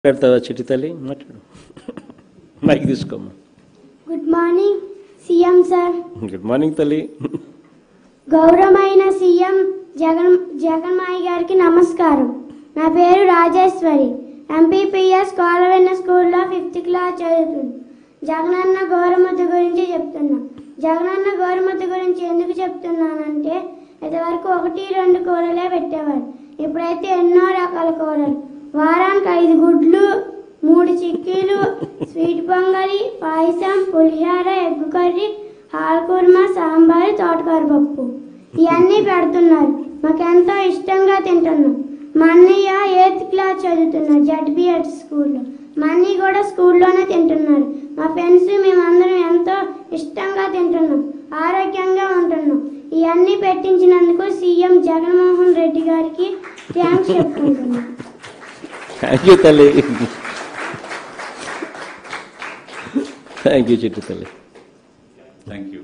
మాట్లాడతావా చిట్టి తల్లి మాట్లాడు మైక్ తీసుకోమ్మా good morning CM sir good morning తల్లి గౌరవమైన సీఎం జగన్ జగన్మాయి గారికి నమస్కారం నా పేరు రాజేశ్వరి ఎంపీపీఎస్ కోలవెన్న స్కూల్లో ఫిఫ్త్ క్లాస్ చదువుతుంది జగనన్న గోరముద్ద గురించి చెప్తున్నా జగనన్న గోరముద్ద గురించి ఎందుకు చెప్తున్నానంటే ఇదివరకు ఒకటి రెండు కూరలే పెట్టేవారు ఇప్పుడైతే ఎన్నో రకాల కూరలు వారానికి ఐదు గుడ్లు మూడు చిక్కీలు స్వీట్ పొంగలి పాయసం పులిహోర ఎగ్గు కర్రీ హాల్కూర్మా సాంబారు తోటకూర పప్పు ఇవన్నీ పెడుతున్నారు మాకెంతో ఇష్టంగా తింటున్నాం మా అన్నయ్య ఎయిత్ క్లాస్ చదువుతున్నారు జడ్బిఎడ్ స్కూల్లో మా అన్నయ్య కూడా స్కూల్లోనే తింటున్నారు మా ఫ్రెండ్స్ మేమందరం ఎంతో ఇష్టంగా తింటున్నాం ఆరోగ్యంగా ఉంటున్నాం ఇవన్నీ పెట్టించినందుకు సీఎం జగన్మోహన్ రెడ్డి గారికి థ్యాంక్స్ చెప్పుకుంటున్నాం థ్యాంక్ యూ తల్లి థ్యాంక్ యూ చిట్టి తల్లి థ్యాంక్ యూ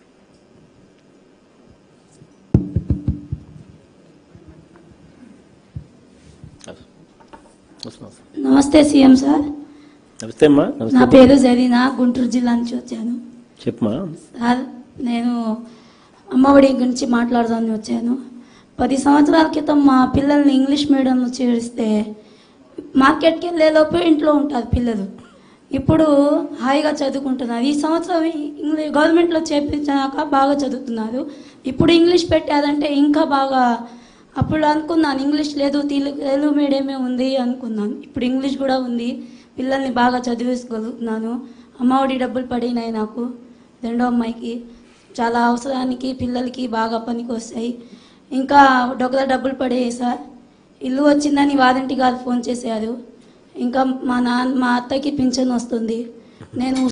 వస్తున్నాం సార్. నమస్తే సీఎం సార్ నమస్తే అమ్మా నా నమస్తే పేరు జరీనా గుంటూరు జిల్లా నుంచి వచ్చాను చెప్పమా సార్ నేను అమ్మఒడి గురించి మాట్లాడదామని వచ్చాను పది సంవత్సరాల క్రితం మా పిల్లల్ని ఇంగ్లీష్ మీడియంలో చేరిస్తే మార్కెట్కి వెళ్ళేలోపు ఇంట్లో ఉంటారు పిల్లలు ఇప్పుడు హాయిగా చదువుకుంటున్నారు ఈ సంవత్సరం ఇంగ్లీష్ గవర్నమెంట్లో చేర్పించాక బాగా చదువుతున్నారు ఇప్పుడు ఇంగ్లీష్ పెట్టారంటే ఇంకా బాగా అప్పుడు అనుకున్నాను ఇంగ్లీష్ లేదు తెలుగు తెలుగు మీడియమే ఉంది అనుకున్నాను ఇప్పుడు ఇంగ్లీష్ కూడా ఉంది పిల్లల్ని బాగా చదివించగలుగుతున్నాను అమ్మఒడి డబ్బులు పడినాయి నాకు రెండో అమ్మాయికి చాలా అవసరానికి పిల్లలకి బాగా పనికి వస్తాయి ఇంకా డొక్కల డబ్బులు పడేవి సార్ ఇల్లు వచ్చిందని వారంటీ గారు ఫోన్ చేశారు ఇంకా మా నాన్న మా అత్తకి పింఛన్ వస్తుంది నేను